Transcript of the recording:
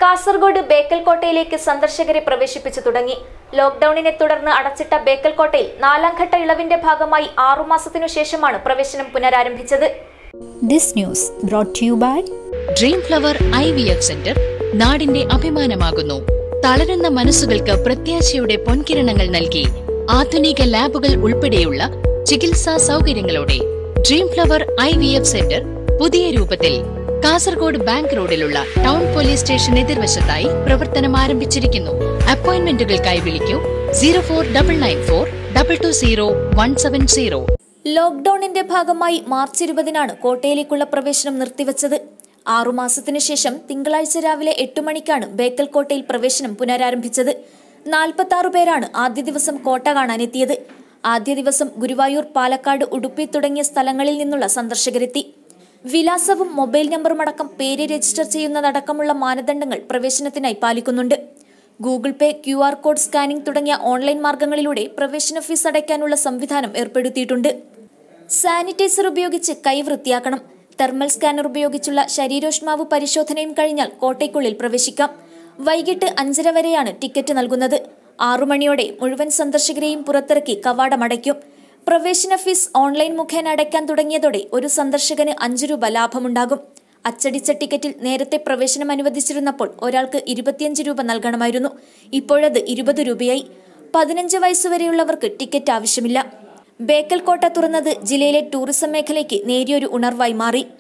കാസർഗോഡ് ബേക്കൽ കോട്ടയിലേക്ക് സന്ദർശകരെ പ്രവേശിപ്പിച്ചു തുടങ്ങി ലോക്ഡൌണിനെ തുടർന്ന് അടച്ചിട്ട ബേക്കൽ കോട്ടയിൽ നാലാം ഘട്ട ഇളവിന്റെ ഭാഗമായി ആറുമാസത്തിനു ശേഷമാണ് പ്രവേശനം പുനരാരംഭിച്ചത് This news brought to you by dream flower I V F centre നാടിന്റെ അഭിമാനമാകുന്നു തളരുന്ന മനസ്സുകൾക്ക് പ്രത്യാശയുടെ പൊൻകിരണങ്ങൾ നൽകി ആധുനിക ലാബുകൾ ഉൾപ്പെടെയുള്ള ചികിത്സാ സൗകര്യങ്ങളോടെ dream flower I V F centre പുതിയ രൂപത്തിൽ കാസർഗോഡ് ബാങ്ക് റോഡിലുള്ള ടൗൺ പോലീസ് സ്റ്റേഷൻ എതിർവശത്തായി പ്രവർത്തനം ആരംഭിച്ചിരിക്കുന്നു അപ്പോയിന്റ്മെന്റുകൾക്കായി വിളിക്കൂ zero four double nine four double two zero one seven zero ലോക്ഡൌണിന്റെ ഭാഗമായി മാർച്ച് ഇരുപതിനാണ് കോട്ടയിലേക്കുള്ള പ്രവേശനം നിർത്തിവച്ചത് ആറുമാസത്തിനു ശേഷം തിങ്കളാഴ്ച രാവിലെ എട്ട് മണിക്കാണ് ബേക്കൽ കോട്ടയിൽ പ്രവേശനം പുനരാരംഭിച്ചത് നാൽപ്പത്തി ആറ് പേരാണ് ആദ്യ ദിവസം കോട്ട കാണാനെത്തിയത് ആദ്യ ദിവസം ഗുരുവായൂർ പാലക്കാട് ഉടുപ്പി തുടങ്ങിയ സ്ഥലങ്ങളിൽ നിന്നുള്ള സന്ദർശകരെത്തി വിലാസവും മൊബൈൽ നമ്പറും അടക്കം പേര് രജിസ്റ്റർ ചെയ്യുന്നതടക്കമുള്ള മാനദണ്ഡങ്ങൾ പ്രവേശനത്തിനായി പാലിക്കുന്നുണ്ട് Google Pay Q R code scanning തുടങ്ങിയ ഓൺലൈൻ മാർഗങ്ങളിലൂടെ പ്രവേശന ഫീസ് അടയ്ക്കാനുള്ള സംവിധാനം ഏർപ്പെടുത്തിയിട്ടുണ്ട് സാനിറ്റൈസർ ഉപയോഗിച്ച് കൈ വൃത്തിയാക്കണം തെർമൽ സ്കാനർ ഉപയോഗിച്ചുള്ള ശരീരോഷ്മാവ് പരിശോധനയും കഴിഞ്ഞാൽ കോട്ടയ്ക്കുള്ളിൽ പ്രവേശിക്കാം വൈകിട്ട് അഞ്ചര വരെയാണ് ടിക്കറ്റ് നൽകുന്നത് ആറു മണിയോടെ മുഴുവൻ സന്ദർശകരെയും പുറത്തിറക്കി കവാടം അടയ്ക്കും പ്രവേശന ഫീസ് ഓൺലൈൻ മുഖേന അടയ്ക്കാൻ തുടങ്ങിയതോടെ ഒരു സന്ദർശകന് അഞ്ചു രൂപ ലാഭമുണ്ടാകും അച്ചടിച്ച ടിക്കറ്റിൽ നേരത്തെ പ്രവേശനം അനുവദിച്ചിരുന്നപ്പോൾ ഒരാൾക്ക് ഇരുപത്തിയഞ്ച് രൂപ നൽകണമായിരുന്നു ഇപ്പോഴത് ഇരുപത് രൂപയായി പതിനഞ്ച് വയസ്സുവരെയുള്ളവർക്ക് ടിക്കറ്റ് ആവശ്യമില്ല ബേക്കൽ കോട്ട തുറന്നത് ജില്ലയിലെ ടൂറിസം മേഖലയ്ക്ക് നേരിയൊരു ഉണർവായി മാറി